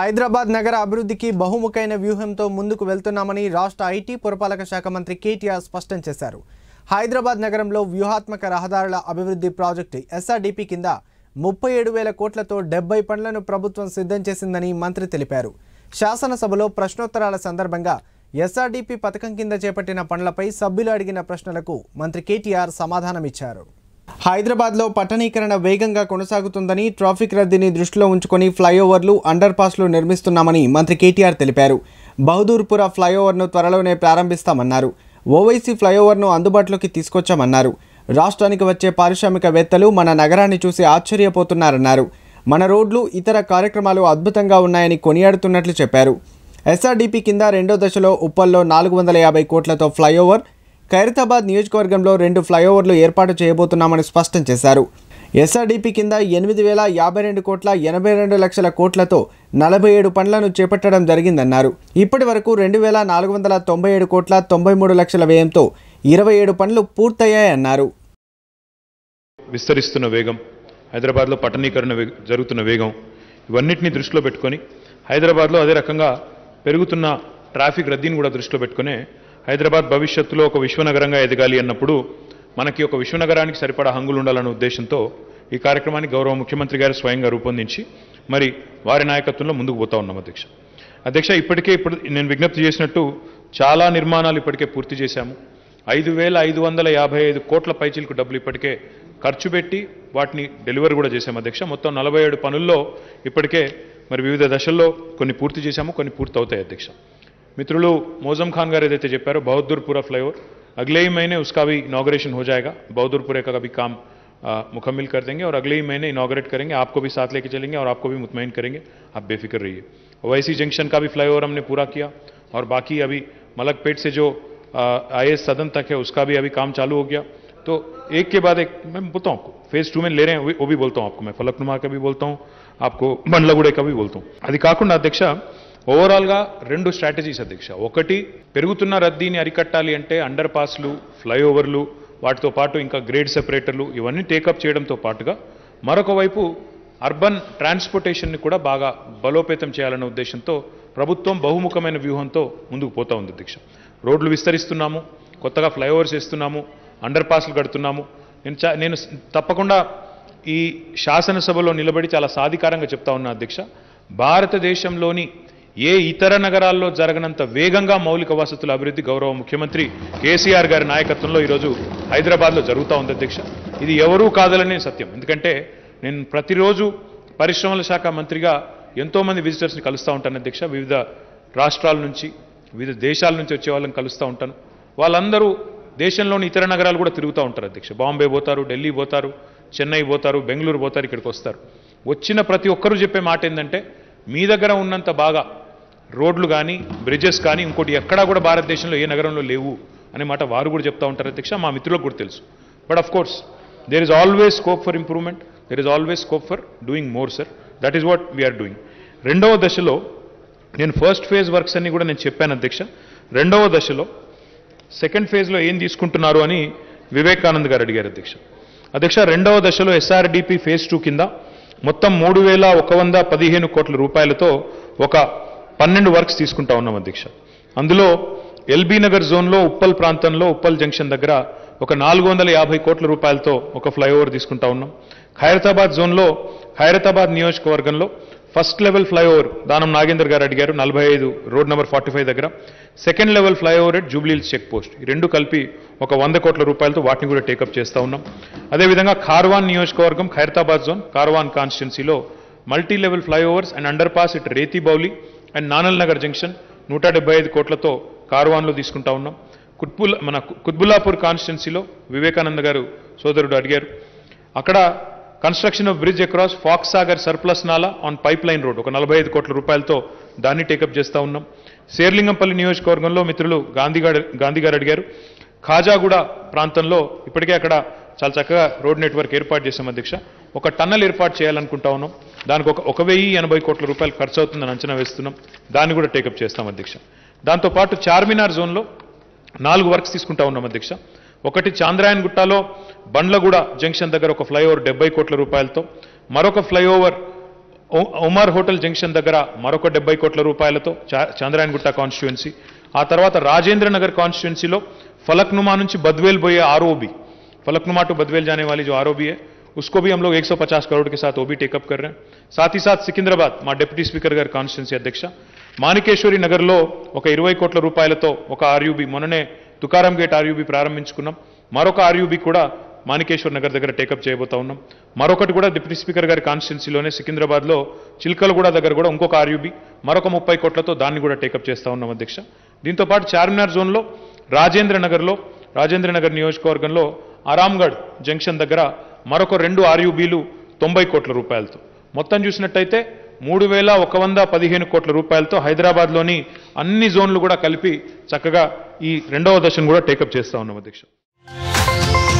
హైదరాబాద్ నగర అభివృద్ధికి బహుముఖైన వ్యూహంతో ముందుకు వెళ్తున్నామని రాష్ట్ర ఐటీ పురపాలక శాఖ మంత్రి కేటీఆర్ స్పష్టం చేశారు హైదరాబాద్ నగరంలో వ్యూహాత్మక రహదారుల అభివృద్ధి ప్రాజెక్టు ఎస్ఆర్డీపీ కింద ముప్పై ఏడు వేల కోట్లతో డెబ్బై పనులను ప్రభుత్వం సిద్ధం చేసిందని మంత్రి తెలిపారు శాసనసభలో ప్రశ్నోత్తరాల సందర్భంగా ఎస్ఆర్డీపీ పథకం కింద చేపట్టిన పనులపై సభ్యులు అడిగిన ప్రశ్నలకు మంత్రి కేటీఆర్ సమాధానమిచ్చారు హైదరాబాద్లో పట్టణీకరణ వేగంగా కొనసాగుతుందని ట్రాఫిక్ రద్దీని దృష్టిలో ఉంచుకొని ఫ్లైఓవర్లు అండర్ పాస్లు నిర్మిస్తున్నామని మంత్రి కేటీఆర్ తెలిపారు బహదూర్పుర ఫ్లైఓవర్ను త్వరలోనే ప్రారంభిస్తామన్నారు ఓవైసీ ఫ్లైఓవర్ను అందుబాటులోకి తీసుకొచ్చామన్నారు రాష్ట్రానికి వచ్చే పారిశ్రామికవేత్తలు మన నగరాన్ని చూసి ఆశ్చర్యపోతున్నారన్నారు మన రోడ్లు ఇతర కార్యక్రమాలు అద్భుతంగా ఉన్నాయని కొనియాడుతున్నట్లు చెప్పారు ఎస్ఆర్డీపీ కింద రెండో దశలో ఉప్పల్లో నాలుగు వందల యాభై కోట్లతో ఫ్లైఓవర్ ఖైరతాబాద్ నియోజకవర్గంలో రెండు ఫ్లైఓవర్లు ఏర్పాటు చేయబోతున్నామని స్పష్టం చేశారు ఎస్ఆర్డీపీ కింద ఎనిమిది వేల యాభై రెండు కోట్ల ఎనభై రెండు లక్షల కోట్లతో నలభై ఏడు పనులను చేపట్టడం జరిగిందన్నారు ఇప్పటి వరకు రెండు వేల నాలుగు వందల తొంభై ఏడు కోట్ల తొంభై మూడు లక్షల వ్యయంతో ఇరవై ఏడు పనులు పూర్తయ్యాయన్నారు విస్తరిస్తున్న వేగం హైదరాబాద్లో పట్టణీకరణ వే- జరుగుతున్న వేగం ఇవన్నిటిని దృష్టిలో పెట్టుకొని హైదరాబాద్లో అదే రకంగా పెరుగుతున్న ట్రాఫిక్ రద్దీని కూడా దృష్టిలో పెట్టుకునే హైదరాబాద్ భవిష్యత్తులో ఒక విశ్వనగరంగా ఎదగాలి అన్నప్పుడు మనకి ఒక విశ్వనగరానికి సరిపడా హంగులు ఉండాలన్న ఉద్దేశంతో ఈ కార్యక్రమాన్ని గౌరవ ముఖ్యమంత్రి గారు స్వయంగా రూపొందించి మరి వారి నాయకత్వంలో ముందుకు పోతా ఉన్నాం అధ్యక్ష అధ్యక్ష ఇప్పటికే ఇప్పుడు నేను విజ్ఞప్తి చేసినట్టు చాలా నిర్మాణాలు ఇప్పటికే పూర్తి చేశాము ఐదు వేల ఐదు వందల యాభై ఐదు కోట్ల పైచీలకు డబ్బులు ఇప్పటికే ఖర్చు పెట్టి వాటిని డెలివరీ కూడా చేశాము అధ్యక్ష మొత్తం నలభై ఏడు పనుల్లో ఇప్పటికే మరి వివిధ దశల్లో కొన్ని పూర్తి చేశాము కొన్ని పూర్తి అవుతాయి అధ్యక్ష మిత్రులు మోజం ఖాన్ గారు ఏదైతే చెప్పారో బహదూర్పుర ఫ్లైఓవర్ अगले ही महीने उसका भी इनाग्रेशन हो जाएगा बहादुरपुरे का भी काम आ, मुकम्मल कर देंगे और अगले ही महीने इनाग्रेट करेंगे आपको भी साथ लेके चलेंगे और आपको भी मुतमिन करेंगे आप बेफिक्र रहिए ओवैसी जंक्शन का भी फ्लाईओवर हमने पूरा किया और बाकी अभी मलकपेट से जो आई एस सदन तक है उसका भी अभी काम चालू हो गया तो एक के बाद एक मैं बोलता हूँ आपको फेज टू में ले रहे हैं वो- वो भी बोलता हूँ आपको मैं फलकनुमा का भी बोलता हूँ आपको బండ్లగూడే का भी बोलता हूँ అది కాకుండా అధ్యక్ష ఓవరాల్గా రెండు స్ట్రాటజీస్ అధ్యక్ష ఒకటి పెరుగుతున్న రద్దీని అరికట్టాలి అంటే అండర్ పాస్లు ఫ్లైఓవర్లు వాటితో పాటు ఇంకా గ్రేడ్ సెపరేటర్లు ఇవన్నీ టేకప్ చేయడంతో పాటుగా మరొక వైపు అర్బన్ ట్రాన్స్పోర్టేషన్ని కూడా బాగా బలోపేతం చేయాలనే ఉద్దేశంతో ప్రభుత్వం బహుముఖమైన వ్యూహంతో ముందుకు పోతా ఉంది అధ్యక్ష రోడ్లు విస్తరిస్తున్నాము కొత్తగా ఫ్లైఓవర్స్ వేస్తున్నాము అండర్ పాస్లు కడుతున్నాము నేను చా- నేను స్- తప్పకుండా ఈ శాసనసభలో నిలబడి చాలా సాధికారంగా చెప్తా ఉన్నా అధ్యక్ష భారతదేశంలోని ఏ ఇతర నగరాల్లో జరగనంత వేగంగా మౌలిక వసతుల అభివృద్ధి గౌరవ ముఖ్యమంత్రి కేసీఆర్ గారి నాయకత్వంలో ఈరోజు హైదరాబాద్లో జరుగుతూ ఉంది అధ్యక్ష ఇది ఎవరూ కాదలనే సత్యం ఎందుకంటే నేను ప్రతిరోజు పరిశ్రమల శాఖ మంత్రిగా ఎంతోమంది విజిటర్స్ని కలుస్తూ ఉంటాను అధ్యక్ష వివిధ రాష్ట్రాల నుంచి వివిధ దేశాల నుంచి వచ్చే వాళ్ళని కలుస్తూ ఉంటాను వాళ్ళందరూ దేశంలోని ఇతర నగరాలు కూడా తిరుగుతూ ఉంటారు అధ్యక్ష బాంబే పోతారు ఢిల్లీ పోతారు చెన్నై పోతారు బెంగళూరు పోతారు ఇక్కడికి వస్తారు వచ్చిన ప్రతి ఒక్కరూ చెప్పే మాట ఏంటంటే మీ దగ్గర ఉన్నంత బాగా రోడ్లు కానీ బ్రిడ్జెస్ కానీ ఇంకోటి ఎక్కడా కూడా భారతదేశంలో ఏ నగరంలో లేవు అనే మాట వారు కూడా చెప్తా ఉంటారు అధ్యక్ష మా మిత్రులకు కూడా తెలుసు but of course there is always scope for improvement there is always scope for doing more sir that is what we are doing రెండవ దశలో నేను ఫస్ట్ ఫేజ్ వర్క్స్ అన్ని కూడా నేను చెప్పాను అధ్యక్ష రెండవ దశలో సెకండ్ ఫేజ్లో ఏం తీసుకుంటున్నారు అని వివేకానంద్ గారు అడిగారు అధ్యక్ష అధ్యక్ష రెండవ దశలో ఎస్ఆర్డిపి ఫేజ్ టూ కింద మొత్తం మూడు వేల ఒక వంద పదిహేను కోట్ల రూపాయలతో ఒక పన్నెండు వర్క్స్ తీసుకుంటా ఉన్నాం అధ్యక్ష అందులో ఎల్బీ నగర్ జోన్లో ఉప్పల్ ప్రాంతంలో ఉప్పల్ జంక్షన్ దగ్గర ఒక నాలుగు వందల యాభై కోట్ల రూపాయలతో ఒక ఫ్లైఓవర్ తీసుకుంటా ఉన్నాం ఖైరతాబాద్ జోన్లో ఖైరతాబాద్ నియోజకవర్గంలో ఫస్ట్ లెవెల్ ఫ్లైఓవర్ దానం నాగేందర్ గారు అడిగారు నలభై ఐదు రోడ్ నెంబర్ ఫార్టీ ఫైవ్ దగ్గర second level flyover at Jubilee Hills check post ఈ రెండు కలిపి ఒక వంద కోట్ల రూపాయలతో వాటిని కూడా టేకప్ చేస్తా ఉన్నాం అదేవిధంగా కార్వాన్ నియోజకవర్గం ఖైరతాబాద్ జోన్ కార్వాన్ కాన్స్టిట్యున్సీలో multi level flyovers and underpass at Rethibowli and Nanal Nagar junction నూట డెబ్బై ఐదు కోట్లతో కార్వాన్లో తీసుకుంటా ఉన్నాం కుత్బుల్ మన కుత్బుల్లాపూర్ కాన్స్టిట్యున్సీలో వివేకానంద గారు సోదరుడు అడిగారు అక్కడ construction of bridge across Fox Sagar surplus నాలా ఆన్ పైప్ లైన్ రోడ్ ఒక నలభై ఐదు కోట్ల రూపాయలతో దాన్ని టేకప్ చేస్తా ఉన్నాం శేర్లింగంపల్లి నియోజకవర్గంలో మిత్రులు గాంధీ గారు గాంధీ గారు అడిగారు ఖాజాగూడ ప్రాంతంలో ఇప్పటికే అక్కడ చాలా చక్కగా రోడ్ నెట్వర్క్ ఏర్పాటు చేశాం అధ్యక్ష ఒక టన్నల్ ఏర్పాటు చేయాలనుకుంటా ఉన్నాం దానికి ఒక ఒక వెయ్యి ఎనభై కోట్ల రూపాయలు ఖర్చు అవుతుందని అంచనా వేస్తున్నాం దాన్ని కూడా టేకప్ చేస్తాం అధ్యక్ష దాంతోపాటు చార్మినార్ జోన్లో నాలుగు వర్క్స్ తీసుకుంటా ఉన్నాం అధ్యక్ష ఒకటి చాంద్రాయన్ గుట్టాలో బండ్లగూడ జంక్షన్ దగ్గర ఒక ఫ్లైఓవర్ డెబ్బై కోట్ల రూపాయలతో మరొక ఫ్లైఓవర్ ఉ- ఉమర్ హోటల్ జంక్షన్ దగ్గర మరొక డెబ్బై కోట్ల రూపాయలతో చా- చంద్రాయణగుట్ట కాన్స్టిట్యుయెన్సీ ఆ తర్వాత రాజేంద్ర నగర్ కాన్స్టిట్యుయెన్సీలో फलकनुमा నుంచి बदवेल बोए आरओबी फलकनुमा टू बदवेल जाने वाली जो आरओबी है उसको भी हम लोग 150 करोड़ के साथ वो भी टेकअप कर रहे हैं साथ ही साथ సికింద్రాబాద్ మా డిప్యూటీ స్పీకర్ గారి కాన్స్టిట్యున్సీ అధ్యక్ష మాణికేశ్వరి నగర్లో ఒక ఇరవై కోట్ల రూపాయలతో ఒక ఆర్యూబీ మొన్ననే తుకారం గేట్ ఆర్యూబీ ప్రారంభించుకున్నాం మరొక ఆర్యూబీ కూడా మాణికేశ్వర్ నగర్ దగ్గర టేకప్ చేయబోతా ఉన్నాం మరొకటి కూడా డిప్యూటీ స్పీకర్ గారి కాన్స్టిట్యున్సీలోనే సికింద్రాబాద్లో చిల్కలగూడ దగ్గర కూడా ఇంకొక ఆర్యూబీ మరొక ముప్పై కోట్లతో దాన్ని కూడా టేకప్ చేస్తా ఉన్నాం అధ్యక్ష దీంతో పాటు చార్మినార్ జోన్లో రాజేంద్ర నగర్లో రాజేంద్ర నగర్ నియోజకవర్గంలో ఆరాంగఢ్ జంక్షన్ దగ్గర మరొక రెండు ఆర్యూబీలు తొంభై కోట్ల రూపాయలతో మొత్తం చూసినట్టయితే మూడు వేల ఒక వంద పదిహేను కోట్ల రూపాయలతో హైదరాబాద్లోని అన్ని జోన్లు కూడా కలిపి చక్కగా ఈ రెండవ దశను కూడా టేకప్ చేస్తా ఉన్నాం అధ్యక్ష